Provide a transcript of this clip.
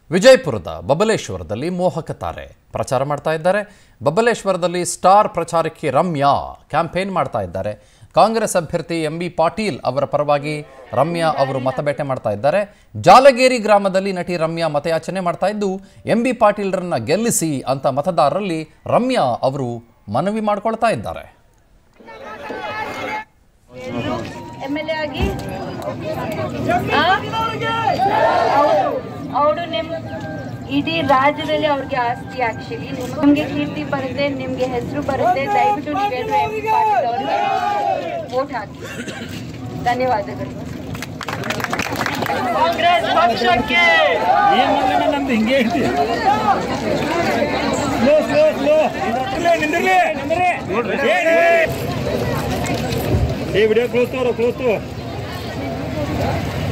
ವಿಜಯಪುರದ ಬಬಲೇಶ್ವರದಲ್ಲಿ ಮೋಹಕ ತಾರೆ ಪ್ರಚಾರ ಮಾಡ್ತಾ ಇದ್ದಾರೆ ಬಬಲೇಶ್ವರದಲ್ಲಿ ಸ್ಟಾರ್ ಪ್ರಚಾರಕ್ಕೆ ರಮ್ಯಾ ಕ್ಯಾಂಪೇನ್ ಮಾಡ್ತಾ ಇದ್ದಾರೆ ಕಾಂಗ್ರೆಸ್ ಅಭ್ಯರ್ಥಿ ಎಂ ಬಿ ಪಾಟೀಲ್ ಅವರ ಪರವಾಗಿ ರಮ್ಯಾ ಅವರು ಮತಬೇಟೆ ಮಾಡ್ತಾ ಇದ್ದಾರೆ ಜಾಲಗೇರಿ ಗ್ರಾಮದಲ್ಲಿ ನಟಿ ರಮ್ಯಾ ಮತಯಾಚನೆ ಮಾಡ್ತಾ ಇದ್ದು ಎಂ ಬಿ ಪಾಟೀಲ್ರನ್ನ ಗೆಲ್ಲಿಸಿ ಅಂತ ಮತದಾರರಲ್ಲಿ ರಮ್ಯಾ ಅವರು ಮನವಿ ಮಾಡ್ಕೊಳ್ತಾ ಇದ್ದಾರೆ ಎಮ್ ಎಲ್ ಎ ಆಗಿ ಅವರು ನಿಮ್ ಇಡೀ ರಾಜ್ಯದಲ್ಲಿ ಅವ್ರಿಗೆ ಆಸ್ತಿ ಆಕ್ಚುಲಿ ನಿಮ್ಗೆ ಕೀರ್ತಿ ಬರುತ್ತೆ ನಿಮ್ಗೆ ಹೆಸರು ಬರುತ್ತೆ ದಯವಿಟ್ಟು ನೀವೆಲ್ಲರೂ ಎಂ ಪಿ ಪಾಟೀಲ್ ಅವ್ರಿಗೆ ವೋಟ್ ಹಾಕಿ ಧನ್ಯವಾದಗಳು ಕಾಂಗ್ರೆಸ್ ಪಕ್ಷಕ್ಕೆ ಏನ್ ಮಾಡ್ಲಿ ನಮ್ದು ಹಿಂಗೆ ಐತಿ ಸ್ಲೋ ಸ್ಲೋ ಸ್ಲೋ ನಿಂದಿರ್ಲಿ ನಿಂದಿರ್ಲಿ ನಿಂದಿರ್ಲಿ ಏ ವಿಡಿಯೋ ಕ್ಲೋಸ್ ತೋರು ಕ್ಲೋಸ್ ತೋ